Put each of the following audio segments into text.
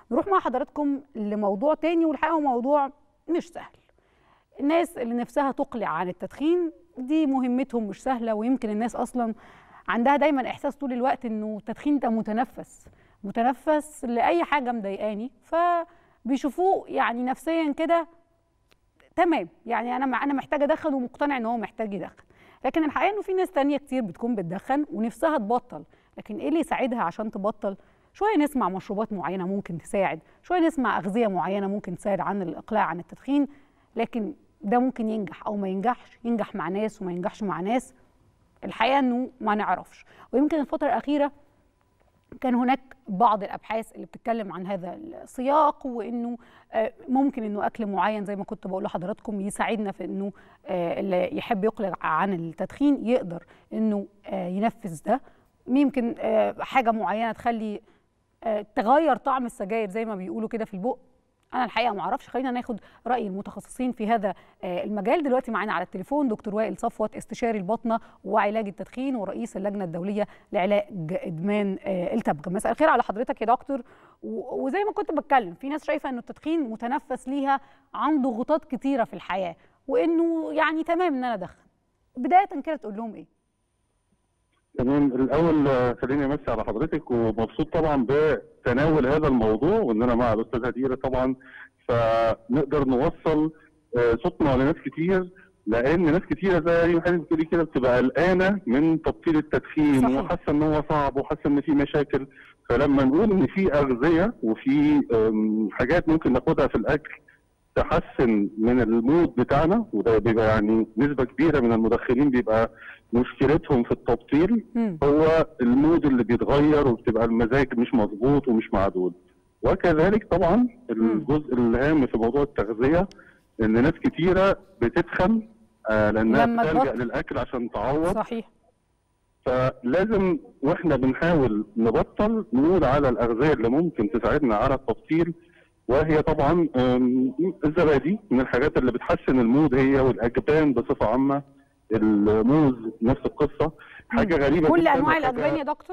نروح مع حضراتكم لموضوع تاني والحقيقه هو موضوع مش سهل الناس اللي نفسها تقلع عن التدخين دي مهمتهم مش سهله ويمكن الناس اصلا عندها دايما احساس طول الوقت انه التدخين ده متنفس متنفس لاي حاجه مضايقاني فبيشوفوه يعني نفسيا كده تمام يعني انا انا محتاج ادخن ومقتنع ان هو محتاج يدخن لكن الحقيقه انه في ناس تانية كتير بتكون بتدخن ونفسها تبطل لكن ايه اللي يساعدها عشان تبطل شويه نسمع مشروبات معينه ممكن تساعد شويه نسمع اغذيه معينه ممكن تساعد عن الاقلاع عن التدخين لكن ده ممكن ينجح او ما ينجحش ينجح مع ناس وما ينجحش مع ناس الحقيقه انه ما نعرفش ويمكن الفتره الاخيره كان هناك بعض الابحاث اللي بتتكلم عن هذا السياق وانه ممكن انه اكل معين زي ما كنت بقول لحضراتكم يساعدنا في انه اللي يحب يقلع عن التدخين يقدر انه ينفذ ده يمكن حاجه معينه تخلي تغير طعم السجاير زي ما بيقولوا كده في البق انا الحقيقه ما اعرفش خلينا ناخد راي المتخصصين في هذا المجال دلوقتي معانا على التليفون دكتور وائل صفوت استشاري البطنه وعلاج التدخين ورئيس اللجنه الدوليه لعلاج ادمان التبغ مساء الخير على حضرتك يا دكتور وزي ما كنت بتكلم في ناس شايفه انه التدخين متنفس ليها عن ضغوطات كتيره في الحياه وانه يعني تمام ان انا ادخن بدايه كده تقول لهم ايه تمام الاول خليني امسي على حضرتك ومبسوط طبعا بتناول هذا الموضوع وان انا مع الاستاذ هديره طبعا فنقدر نوصل صوتنا لناس كتير لان ناس كتيره زي ما حضرتك بتقولي كده بتبقى قلقانه من تبطيل التدخين صحيح. وحاسه ان هو صعب وحاسه ان في مشاكل فلما نقول ان في اغذيه وفي حاجات ممكن ناخدها في الاكل تحسن من المود بتاعنا وده بيبقى يعني نسبه كبيره من المدخنين بيبقى مشكلتهم في التبطيل مم. هو المود اللي بيتغير وبتبقى المزاج مش مظبوط ومش معدول وكذلك طبعا الجزء الهام في موضوع التغذيه ان ناس كتيره بتتخن آه لانها لما بتلجا تبطل. للاكل عشان تعوض صحيح فلازم واحنا بنحاول نبطل نقول على الاغذيه اللي ممكن تساعدنا على التبطيل وهي طبعا آم، الزبادي من الحاجات اللي بتحسن المود هي والاجبان بصفه عامه الموز نفس القصه حاجه غريبه كل جداً انواع وحاجة- الاجبان يا دكتور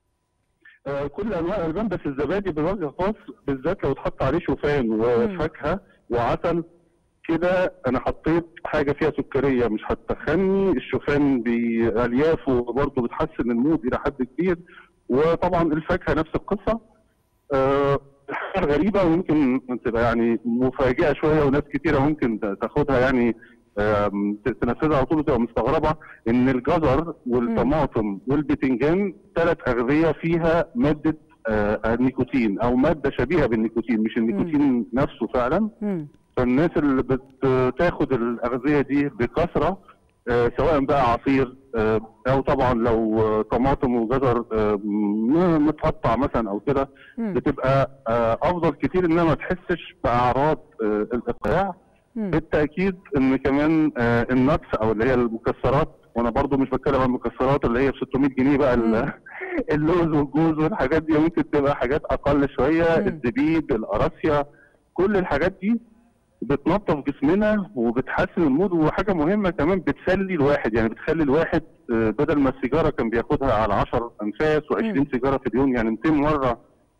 آه، كل انواع الالبان بس الزبادي بوجه خاص بالذات لو اتحط عليه شوفان وفاكهه وعسل كده انا حطيت حاجه فيها سكريه مش هتخني الشوفان باليافه برضه بتحسن المود الى حد كبير وطبعا الفاكهه نفس القصه آه، الحاجه الغريبه وممكن تبقى يعني مفاجئه شويه وناس كتيره ممكن تاخدها يعني آم، تنفذها على طول وتبقى مستغربه ان الجزر والطماطم والبتنجان ثلاث اغذيه فيها ماده آه، النيكوتين او ماده شبيهه بالنيكوتين مش النيكوتين نفسه فعلا مم. فالناس اللي بتاخد الاغذيه دي بكثره آه، سواء بقى عصير آه، او طبعا لو آه، طماطم وجزر آه، م- متقطع مثلا او كده مم. بتبقى آه، افضل كتير انها ما تحسش باعراض آه، الاقلاع مم. بالتاكيد ان كمان آه، النتس او اللي هي المكسرات وانا برضو مش بتكلم عن المكسرات اللي هي ب 600 جنيه بقى ال- اللوز والجوز والحاجات دي ممكن تبقى حاجات اقل شويه مم. الزبيب القراصيا كل الحاجات دي بتنظف جسمنا وبتحسن المود وحاجه مهمه كمان بتسلي الواحد يعني بتخلي الواحد آه، بدل ما السيجاره كان بياخدها على 10 انفاس مم. و20 سيجاره في اليوم يعني 200 مره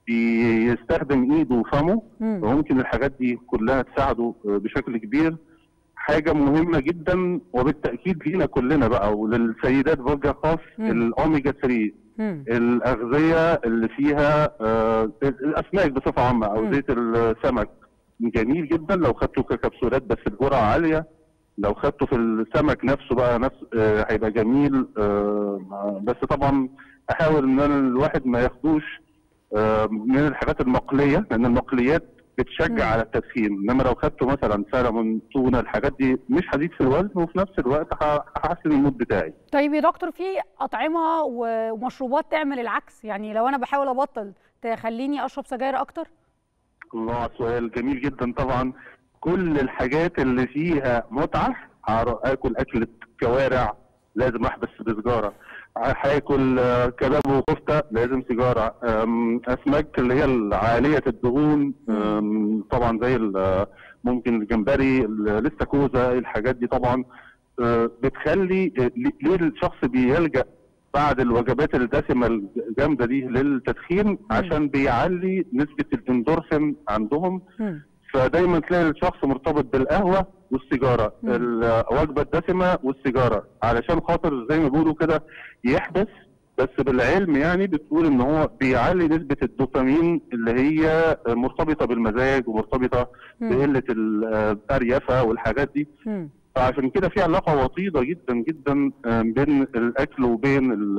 بيستخدم ايده وفمه مم. وممكن الحاجات دي كلها تساعده آه، بشكل كبير حاجه مهمه جدا وبالتاكيد لينا كلنا بقى وللسيدات بوجه خاص مم. الاوميجا 3 مم. الاغذيه اللي فيها آه، الاسماك بصفه عامه او مم. زيت السمك جميل جدا لو خدته ككبسولات بس الجرعه عاليه لو خدته في السمك نفسه بقى نفس آه، هيبقى جميل آه، بس طبعا احاول ان أنا الواحد ما ياخدوش آه، من الحاجات المقليه لان المقليات بتشجع مم. على التدخين انما لو خدته مثلا سلمون تونه الحاجات دي مش هزيد في الوزن وفي نفس الوقت ه- هحسن المود بتاعي طيب يا دكتور في اطعمه ومشروبات تعمل العكس يعني لو انا بحاول ابطل تخليني اشرب سجاير اكتر الله على السؤال جميل جدا طبعا كل الحاجات اللي فيها متعه هر- اكل اكله كوارع لازم احبس بسجاره هاكل آه، كباب وكفته لازم سيجاره أم، اسماك اللي هي العاليه الدهون أم، طبعا زي ال- ممكن الجمبري الاستاكوزا الحاجات دي طبعا آه، بتخلي آه، ليه الشخص بيلجا بعد الوجبات الدسمه الجامده دي للتدخين عشان بيعلي نسبه الاندورفين عندهم مم. فدايما تلاقي الشخص مرتبط بالقهوه والسيجاره مم. الوجبه الدسمه والسيجاره علشان خاطر زي ما بيقولوا كده يحبس بس بالعلم يعني بتقول ان هو بيعلي نسبه الدوبامين اللي هي مرتبطه بالمزاج ومرتبطه مم. بقله الاريافه والحاجات دي مم. فعشان كده في علاقه وطيده جدا جدا آم، بين الاكل وبين ال-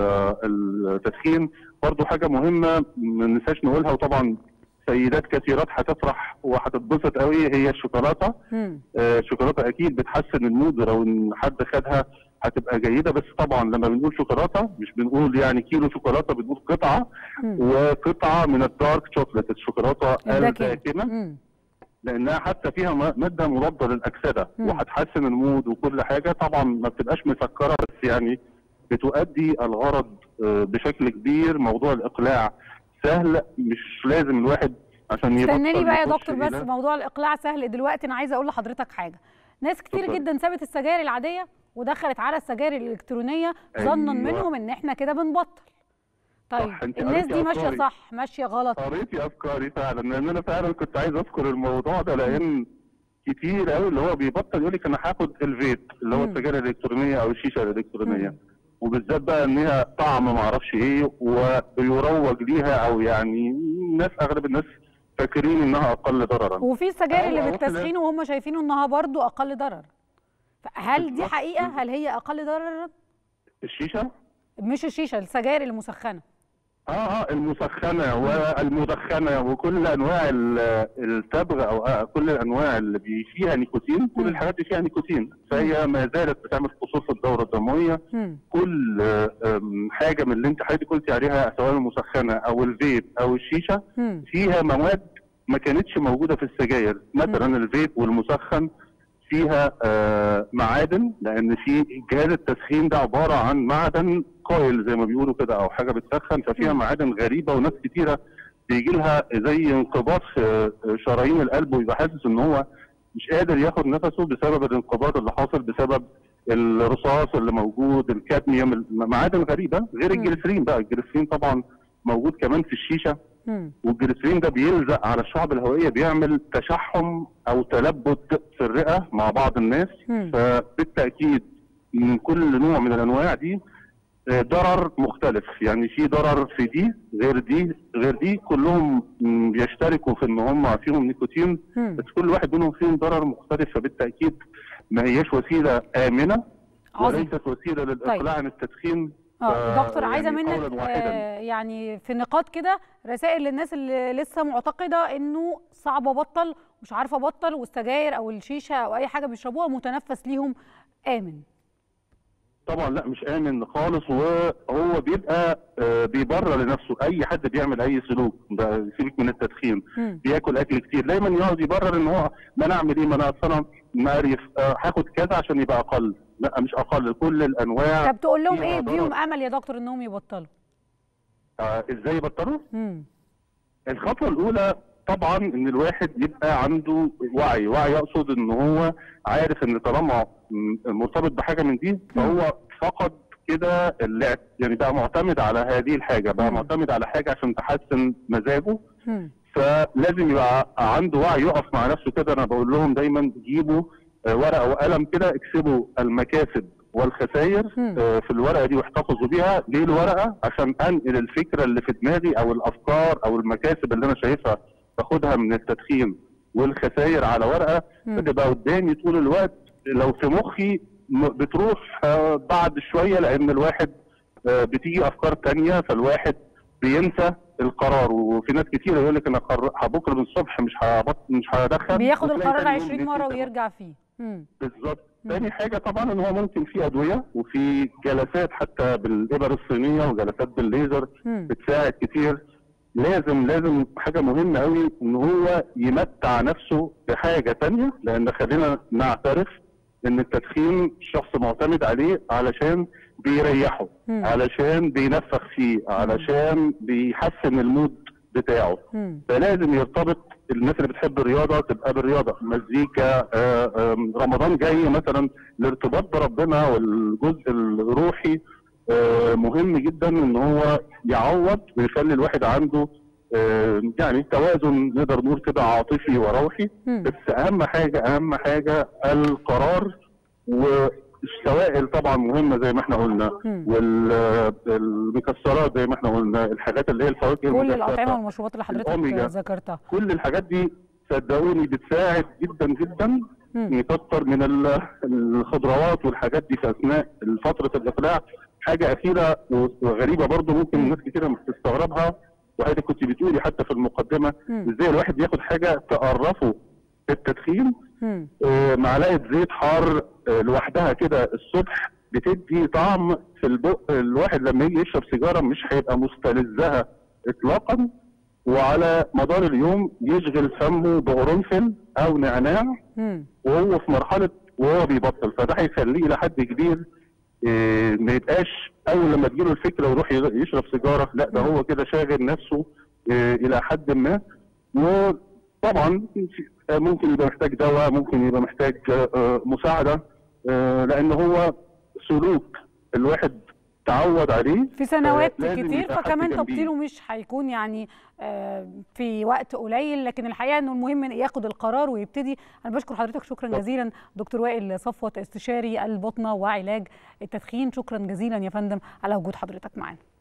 التدخين برضو حاجه مهمه ما ننساش نقولها وطبعا سيدات كثيرات هتفرح وهتتبسط قوي هي الشوكولاته مم. آه، الشوكولاته اكيد بتحسن المود لو ان حد خدها هتبقى جيده بس طبعا لما بنقول شوكولاته مش بنقول يعني كيلو شوكولاته بنقول قطعه مم. وقطعه من الدارك شوكليت الشوكولاته الداكنة. الداكنه مم. لانها حتى فيها م- ماده مضاده للاكسده مم. وهتحسن المود وكل حاجه طبعا ما بتبقاش مسكره بس يعني بتؤدي الغرض آه، بشكل كبير موضوع الاقلاع سهل مش لازم الواحد عشان يبطل استناني بقى يا يخش دكتور بس إلى- موضوع الاقلاع سهل دلوقتي انا عايزه اقول لحضرتك حاجه ناس كتير اتفضل. جدا سابت السجاير العاديه ودخلت على السجاير الالكترونيه أيوة. ظنا منهم ان احنا كده بنبطل طيب صح، أنت الناس قريتي دي ماشيه أفكاري. صح ماشيه غلط قريتي افكاري فعلا لان انا فعلا كنت عايز اذكر الموضوع ده لان كتير قوي اللي هو بيبطل يقول لك انا هاخد الفيت اللي هو مم. السجاير الالكترونيه او الشيشه الالكترونيه مم. وبالذات بقى ان هي طعم ما اعرفش ايه ويروج ليها او يعني الناس اغلب الناس فاكرين انها اقل ضررا وفي السجاير اللي أيوة، بالتسخين وهم شايفين انها برضو اقل ضرر هل دي بالظبط. حقيقه هل هي اقل ضررا الشيشه مش الشيشه السجاير المسخنه اه اه المسخنه والمدخنه وكل انواع ال- التبغ او آه كل الانواع اللي بي- فيها نيكوتين كل مم. الحاجات دي فيها نيكوتين فهي ما زالت بتعمل قصور في الدوره الدمويه مم. كل آه، آم، حاجه من اللي انت حضرتك قلتي عليها سواء المسخنه او الفيب او الشيشه مم. فيها مواد ما كانتش موجوده في السجاير مثلا الفيب والمسخن فيها آه، معادن لان في جهاز التسخين ده عباره عن معدن كويل زي ما بيقولوا كده او حاجه بتسخن ففيها مم. معادن غريبه وناس كتيره بيجي لها زي انقباض في شرايين القلب ويبقى حاسس ان هو مش قادر ياخد نفسه بسبب الانقباض اللي حاصل بسبب الرصاص اللي موجود الكادميوم معادن غريبه غير مم. الجليسرين بقى الجليسرين طبعا موجود كمان في الشيشه مم. والجليسرين ده بيلزق على الشعب الهوائيه بيعمل تشحم او تلبد في الرئه مع بعض الناس مم. فبالتاكيد من كل نوع من الانواع دي آه، ضرر مختلف يعني في ضرر في دي غير دي غير دي كلهم م، بيشتركوا في ان هم فيهم نيكوتين مم. بس كل واحد منهم فيهم ضرر مختلف فبالتاكيد ما هياش وسيله امنه عظيم وليست وسيله للاقلاع عن التدخين اه ف- دكتور عايزه يعني منك قولاً واحداً. آه يعني في نقاط كده رسائل للناس اللي لسه معتقده انه صعب ابطل مش عارفه ابطل والسجاير او الشيشه او اي حاجه بيشربوها متنفس ليهم امن طبعا لا مش امن خالص وهو بيبقى آه، بيبرر لنفسه اي حد بيعمل اي سلوك ده سيبك من التدخين مم. بياكل اكل كتير دايما يقعد يبرر ان هو ما انا اعمل ايه ما انا اصل انا مقرف آه، هاخد كذا عشان يبقى اقل لا مش اقل كل الانواع طب تقول لهم فيها ايه ضرر. اديهم امل يا دكتور انهم يبطلوا آه، ازاي يبطلوا مم. الخطوه الاولى طبعا ان الواحد يبقى عنده وعي وعي يقصد ان هو عارف ان طالما م- مرتبط بحاجه من دي فهو فقد كده اللعب يعني بقى معتمد على هذه الحاجه بقى مم. معتمد على حاجه عشان تحسن مزاجه مم. فلازم يبقى عنده وعي يقف مع نفسه كده انا بقول لهم دايما جيبوا آه، ورقه وقلم كده اكتبوا المكاسب والخسائر مم. آه، في الورقه دي واحتفظوا بيها ليه الورقه عشان انقل الفكره اللي في دماغي او الافكار او المكاسب اللي انا شايفها باخدها من التدخين والخسائر على ورقه مم. بتبقى قدامي طول الوقت لو في مخي م- بتروح آه، بعد شويه لان الواحد آه، بتيجي افكار تانية فالواحد بينسى القرار وفي ناس كتير يقول لك انا قر- بكره من الصبح مش هبط مش هدخن بياخد وتلاقي القرار تاني يوم 20 نسي مره تمام. ويرجع فيه مم. بالظبط مم. تاني حاجه طبعا ان هو ممكن في ادويه وفي جلسات حتى بالابر الصينيه وجلسات بالليزر مم. بتساعد كتير لازم لازم حاجه مهمه قوي ان هو يمتع نفسه بحاجه تانية لان خلينا نعترف ان التدخين الشخص معتمد عليه علشان بيريحه مم. علشان بينفخ فيه علشان بيحسن المود بتاعه مم. فلازم يرتبط الناس اللي بتحب الرياضه تبقى بالرياضه مزيكا آه، آم، رمضان جاي مثلا الارتباط بربنا والجزء الروحي آه، مهم جدا ان هو يعوض ويخلي الواحد عنده آه، يعني توازن نقدر نقول كده عاطفي وروحي مم. بس اهم حاجه اهم حاجه القرار والسوائل طبعا مهمه زي ما احنا قلنا مم. والمكسرات زي ما احنا قلنا الحاجات اللي هي الفواكه كل المجففة. الاطعمه والمشروبات اللي حضرتك الأوميجا. ذكرتها كل الحاجات دي صدقوني بتساعد جدا جدا مم. نكتر من ال- الخضروات والحاجات دي في اثناء فتره الاقلاع حاجه اخيره وغريبه برضو ممكن مم. الناس كتير مش تستغربها وحضرتك كنت بتقولي حتى في المقدمه مم. ازاي الواحد ياخد حاجه تقرفه في التدخين مم. آه، معلقه زيت حار آه، لوحدها كده الصبح بتدي طعم في البق الواحد لما يجي يشرب سيجاره مش هيبقى مستلذها اطلاقا وعلى مدار اليوم يشغل فمه بقرنفل او نعناع مم. وهو في مرحله وهو بيبطل فده هيخليه الى حد كبير آه، ما يبقاش اول لما تجيله الفكره ويروح يشرب سيجاره لا ده هو كده شاغل نفسه آه، الى حد ما وطبعا في- آه، ممكن يبقى محتاج دواء ممكن يبقى محتاج آه، آه، مساعده آه، لان هو سلوك الواحد تعود عليه في سنوات لازم كتير يبقى حد فكمان جنبيه. تبطيله مش هيكون يعني آه، في وقت قليل لكن الحقيقه انه المهم إن ياخد القرار ويبتدي انا بشكر حضرتك شكرا طب. جزيلا دكتور وائل صفوت استشاري البطنه وعلاج التدخين شكرا جزيلا يا فندم على وجود حضرتك معانا